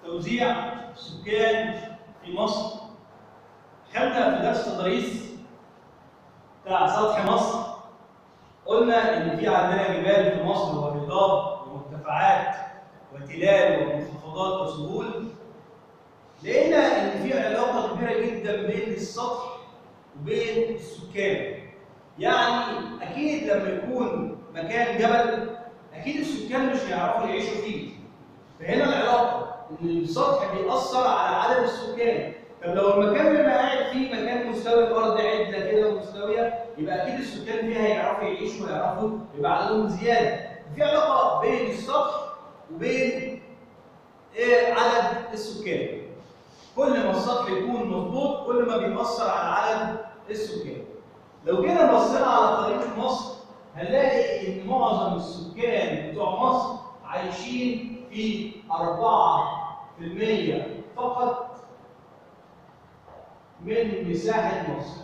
توزيع السكان في مصر خدنا في درس التضاريس بتاع سطح مصر قلنا ان في عندنا جبال في مصر وهضاب ومرتفعات وتلال ومنخفضات وسهول لقينا ان في علاقه كبيره جدا بين السطح وبين السكان يعني اكيد لما يكون مكان جبل اكيد السكان مش هيعرفوا يعيشوا فيه فهنا العلاقه ان السطح بيأثر على عدد السكان طب لو المكان اللي انا قاعد فيه مكان مستوي الارض عدله كده ومستويه يبقى اكيد السكان فيها هيعرفوا يعيشوا ويعرفوا يبقى عددهم زياده في علاقه بين السطح وبين إيه عدد السكان كل ما السطح يكون مظبوط كل ما بيأثر على عدد السكان لو جينا بصينا على خريطه مصر هنلاقي ان معظم السكان بتوع مصر عايشين في 4% فقط من مساحة مصر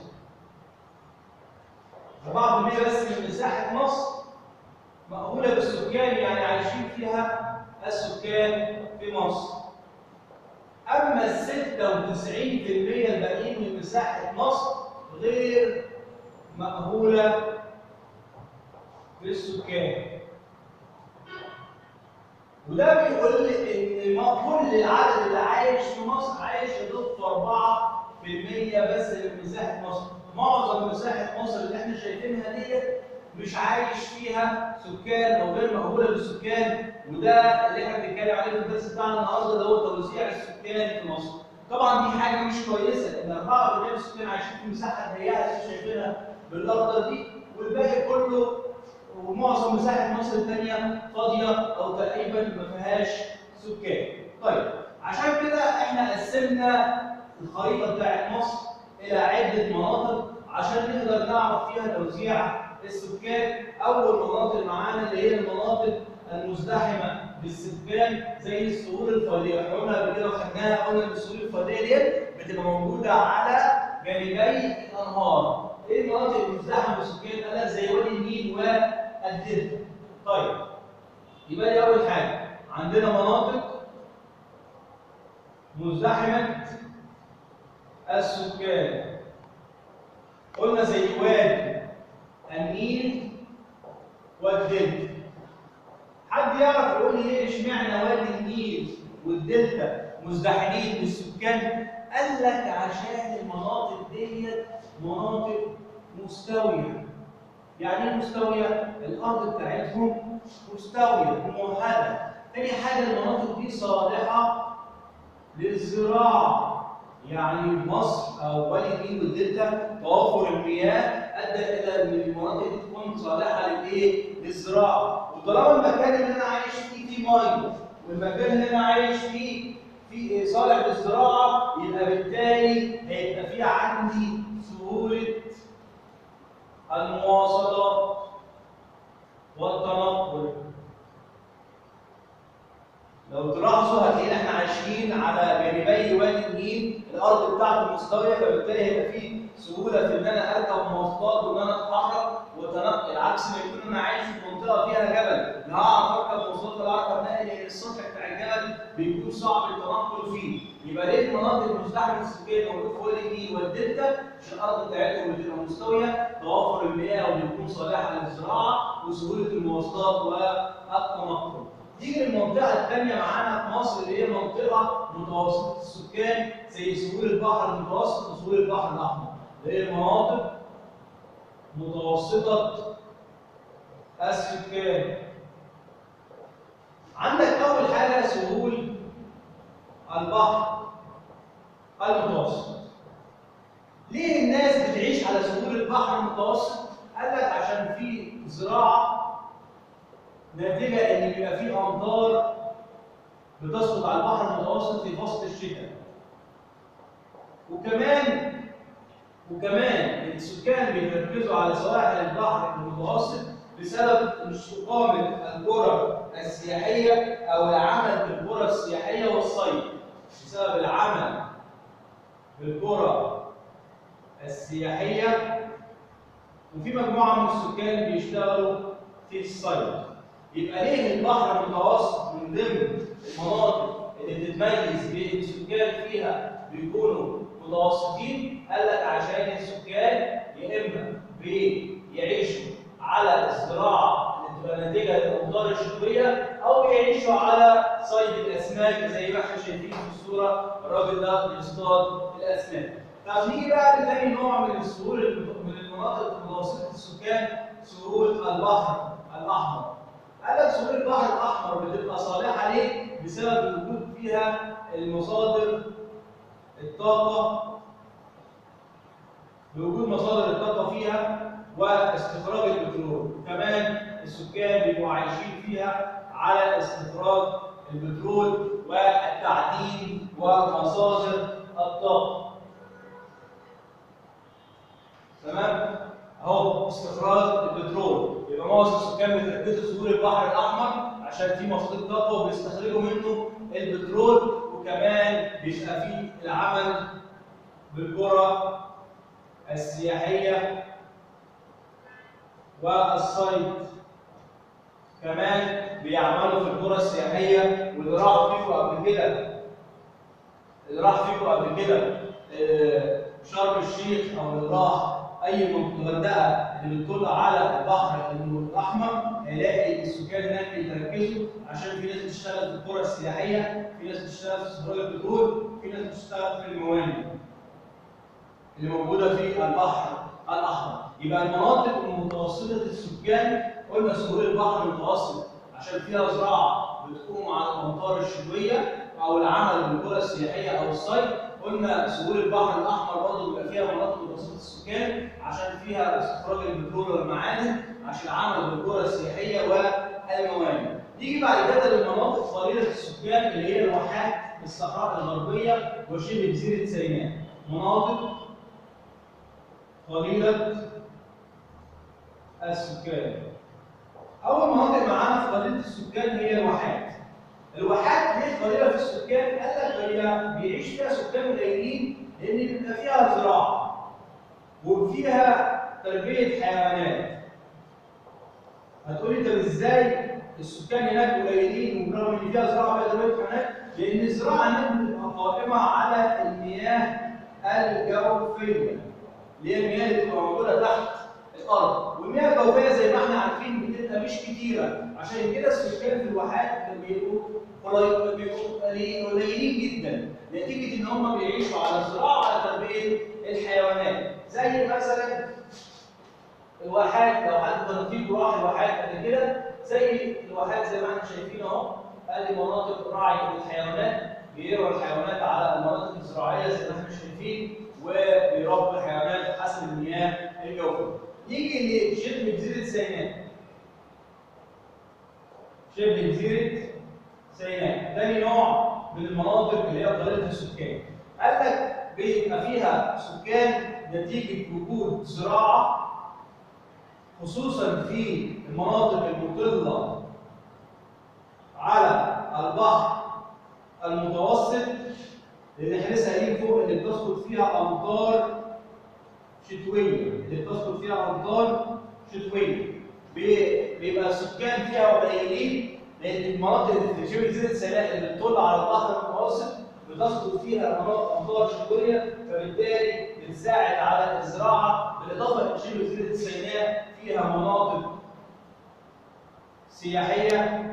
4% بس من مساحة مصر مأهولة بالسكان يعني عايشين فيها السكان في مصر أما ال 96% الباقيين من مساحة مصر غير مأهولة بالسكان وده بيقول لي ان كل العدد اللي عايش في مصر عايش يضيف 4% بس من مساحه مصر معظم مساحه مصر اللي احنا شايفينها ديت مش عايش فيها سكان او غير مأهوله بالسكان وده اللي احنا بنتكلم عليه في الدرس بتاعنا النهارده اللي هو توزيع السكان في مصر طبعا دي حاجه مش كويسه ان 4% من السكان عايشين في مساحه ضيقه اللي احنا شايفينها بالاخضر دي والباقي كله ومعظم مساحه مصر الثانيه فاضيه او تقريبا ما فيهاش سكان. طيب عشان كده احنا قسمنا الخريطه بتاعت مصر الى عده مناطق عشان نقدر نعرف فيها توزيع السكان. اول مناطق معانا اللي هي المناطق المزدحمه بالسكان زي السهول الفاضيه، احنا قلنا قبل كده وخدناها قلنا ان السهول الفاضيه ديت بتبقى موجوده على جانبي الانهار. ايه المناطق المزدحمه بالسكان؟ قال لك زي وادي النيل والدلتا. طيب يبقى دي اول حاجه عندنا مناطق مزدحمه السكان. قلنا زي وادي النيل والدلتا. حد يعرف يقول لي ليه اشمعنى وادي النيل والدلتا مزدحمين بالسكان؟ قال لك عشان المناطق ديت مناطق مستويه. يعني ايه مستويه؟ الارض بتاعتهم مستويه ممهده. تاني حاجه المناطق دي صالحه للزراعه. يعني مصر او وادي النيل والدلتا توافر المياه ادى الى ان المناطق دي تكون صالحه للايه؟ للزراعه. وطالما المكان اللي انا عايش فيه فيه ميه والمكان اللي انا عايش فيه في صالح للزراعه يبقى بالتالي هيبقى في عندي سهوله المواصلات والتنقل لو تلاحظوا هتلاقينا احنا عايشين على جانبي وادي النيل الارض بتاعته مستويه فبالتالي هيبقى في سهوله في ان انا اركب مواصلات وان انا اتحرك واتنقل عكس ما يكون انا عايش في منطقه فيها جبل لا هعرف اركب مواصلات ولا اعرف اتنقل لان السطح بتاع الجبل بيكون صعب التنقل فيه يبقى ليه المناطق المزدحمه السكان موجود في وادي النيل والدلتا عشان الارض بتاعتهم بتبقى مستويه توافر المياه وبتكون صالحه للزراعه وسهوله المواصلات والتنقل تيجي المنطقة الثانية معانا في مصر اللي هي منطقة متوسطة السكان زي سهول البحر المتوسط وسهول البحر الأحمر اللي هي مناطق متوسطة السكان عندك أول حاجة سهول البحر المتوسط ليه الناس بتعيش على سهول البحر المتوسط؟ قال لك عشان في زراعة ناتجه ان بيبقى في امطار بتسقط على البحر المتوسط في فصل الشتاء. وكمان وكمان السكان بيركزوا على سواحل البحر المتوسط بسبب استقامه القرى السياحيه او العمل في القرى السياحيه والصيد. بسبب العمل في القرى السياحيه وفي مجموعه من السكان بيشتغلوا في الصيد. يبقى ليه البحر المتوسط من ضمن المناطق اللي بتتميز او بيعيشوا على صيد الاسماك زي ما احنا شايفين في الصوره الراجل ده بيصطاد الاسماك. طب نيجي بقى لتاني نوع من السهول من المناطق متوسطه السكان سهول البحر الاحمر. قال لك سهول البحر الاحمر بتبقى صالحه ليه؟ بسبب الوجود فيها المصادر الطاقه بوجود مصادر الطاقه فيها واستخراج البترول كمان السكان بيبقوا عايشين فيها على استخراج البترول والتعدين ومصادر الطاقه تمام اهو استخراج البترول يبقى معظم السكان بتركزوا سهول البحر الاحمر عشان في مصادر طاقه وبيستخرجوا منه البترول وكمان بيبقى فيه العمل بالقرى السياحيه والصيد كمان بيعملوا في القرى السياحيه واللي راح فيكم قبل كده اللي راح فيكم قبل كده آه، شرم الشيخ او اللي راح اي منطقه الغردقه اللي بتطل على البحر الاحمر هيلاقي السكان هناك بيتركزوا عشان في ناس بتشتغل في القرى السياحيه في ناس بتشتغل في استخراج البترول في ناس بتشتغل في الموانئ اللي موجوده في البحر الاحمر يبقى المناطق المتوسطه السكان قلنا سهول البحر المتوسط عشان فيها زراعه بتقوم على الامطار الشتويه او العمل بالقرى السياحيه او الصيد قلنا سهول البحر الاحمر برضه بيبقى فيها مناطق متوسطه السكان عشان فيها استخراج البترول والمعادن عشان العمل بالقرى السياحيه والموانئ نيجي بعد كده للمناطق قليله السكان اللي هي الواحات الصحراء الغربيه وشبه جزيره سيناء مناطق قليله السكان اول مناطق معانا في قليله السكان هي الواحات الواحات ليه قليله في السكان؟ قال لك هي بيعيش فيها سكان قليلين لان بيبقى فيها زراعه وفيها تربيه حيوانات. هتقولي طب ازاي السكان هناك قليلين وبرغم ان فيها زراعه وفيها تربيه حيوانات؟ لان الزراعه هناك بتبقى قائمه على المياه الجوفيه اللي هي المياه اللي بتبقى موجوده تحت الارض والمياه الجوفيه زي ما احنا عارفين بتبقى مش كتيره عشان كده السكان في الواحات بيبقوا قليل- بيبقوا قليل- قليلين جدا نتيجه ان هم بيعيشوا على الزراعه وعلى تربيه الحيوانات زي مثلا الواحات لو حد كان فيكم راح الواحات قبل كده زي الواحات زي ما احنا شايفين اهو ادي مناطق رعي للحيوانات بيرعوا الحيوانات على المناطق الزراعيه زي ما احنا شايفين وبيربوا الحيوانات حسب المياه الجوفيه. نيجي لشبه جزيره سيناء. شبه جزيره سيناء، تاني نوع من المناطق اللي هي قليله السكان. قال لك بيبقى فيها سكان نتيجه وجود زراعه خصوصا في المناطق المطله على البحر المتوسط لان احنا لسه قايلين فوق اللي بتسقط فيها امطار شتويه اللي بتسقط فيها امطار شتويه بي- بيبقى السكان فيها قليلين لان المناطق اللي في شبه جزيره سيناء اللي بتطل على البحر المتوسط بتسقط فيها مناطق امطار شتويه فبالتالي بتساعد على الزراعه بالاضافه ان شبه جزيره سيناء فيها مناطق سياحيه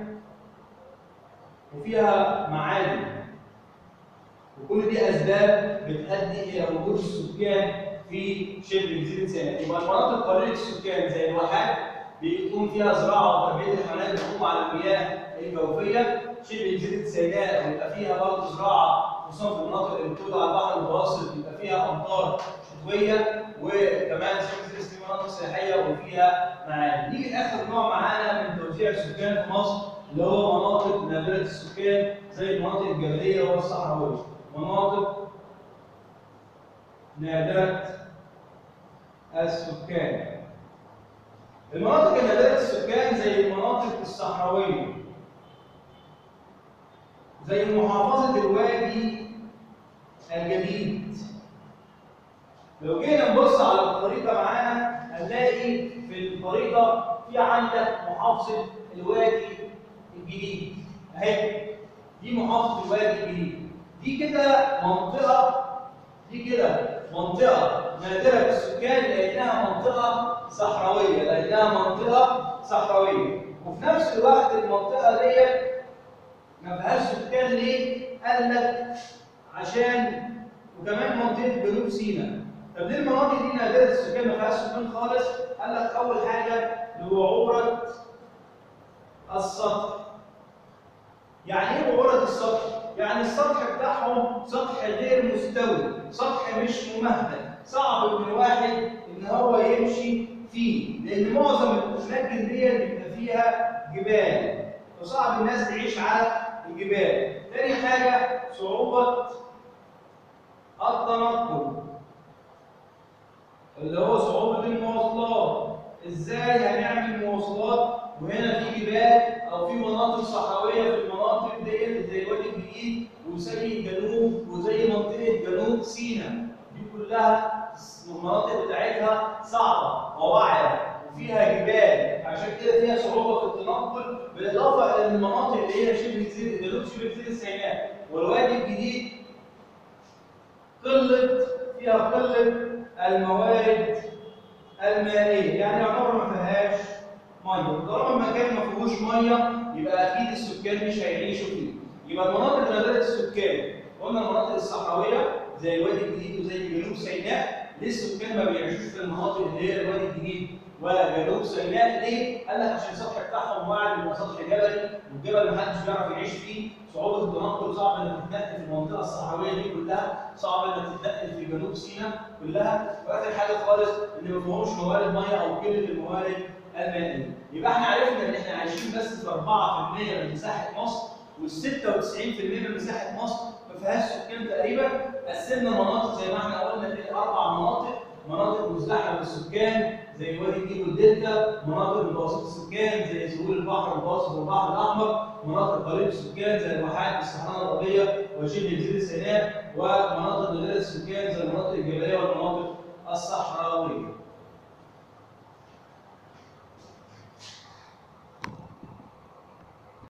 وفيها معادن وكل دي اسباب بتؤدي الى وجود السكان في شبه جزيره سيناء يبقى المناطق قليله السكان زي الواحات بيقوم فيها زراعه وتربيه الحيوانات بتقوم على المياه الجوفيه شبه جزيره سيناء بيبقى فيها برضه زراعه خصوصا في المناطق اللي بتطل على البحر المتوسط بيبقى فيها امطار شتويه وكمان شبه جزيره سيناء مناطق سياحيه وفيها معادن نيجي لاخر نوع معانا من توزيع السكان في مصر اللي هو مناطق نادره السكان زي المناطق الجبليه والصحراويه مناطق نادرة السكان المناطق النادرة السكان زي المناطق الصحراوية زي محافظة الوادي الجديد لو جينا نبص على الخريطة معانا هنلاقي في الخريطة في عندك محافظة الوادي الجديد اهي دي محافظة الوادي الجديد دي كده منطقة دي كده منطقة نادرة بالسكان لأنها منطقة صحراوية لأنها منطقة صحراوية وفي نفس الوقت المنطقه ديت ما فيهاش سكان ليه؟ قال لك عشان وكمان منطقه جنوب سيناء طب ليه المناطق دي نادره السكان ما فيهاش سكان خالص؟ قال لك اول حاجه لوعوره السطح يعني ايه وعوره السطح؟ يعني السطح بتاعهم سطح غير مستوي، سطح مش ممهد، صعب ان الواحد ان هو يمشي فيه، لان معظم الاماكن دي بيبقى فيها جبال، فصعب الناس تعيش على الجبال. تاني حاجه صعوبه التنقل اللي هو صعوبه المواصلات، ازاي هنعمل مواصلات وهنا في جبال او في مناطق صحراويه في المناطق ديت زي الوادي الجديد وزي الجنوب وزي منطقه جنوب سيناء دي كلها المناطق بتاعتها صعبه وواعيه وفيها جبال عشان كده فيها صعوبه في التنقل بالاضافه الى المناطق اللي هي شبه جزيره جنوب شبه جزيره سيناء والوادي الجديد قله فيها قله الموارد المائيه يعني يعتبر ما فيهاش ميه طالما المكان ما فيهوش ميه يبقى اكيد السكان مش هيعيشوا فيه يبقى المناطق نادره السكان قلنا المناطق الصحراويه زي الوادي الجديد وزي جنوب سيناء ليه السكان ما بيعيشوش في المناطق اللي هي الوادي الجديد وجنوب سيناء ليه؟ قال لك عشان السطح بتاعهم واعي بيبقى سطح جبلي والجبل ما حدش بيعرف يعيش فيه صعوبه التنقل صعب انك تتنقل في المنطقه الصحراويه دي كلها صعب انك تتنقل في جنوب سيناء كلها واخر حاجه خالص ان ما فيهمش موارد ميه او قله الموارد المائيه يبقى احنا عرفنا ان احنا عايشين بس في 4% من مساحه مصر وال 96% من مساحه مصر ما فيهاش سكان تقريبا قسمنا مناطق زي ما احنا قلنا كده اربع مناطق مناطق مزدحمه بالسكان زي وادي النيل والدلتا، مناطق متوسطه السكان زي سهول البحر المتوسط والبحر الاحمر، مناطق قليله السكان زي الواحات بالصحراء الغربيه وشبه جزيره سيناء، ومناطق قليله السكان زي المناطق الجبليه والمناطق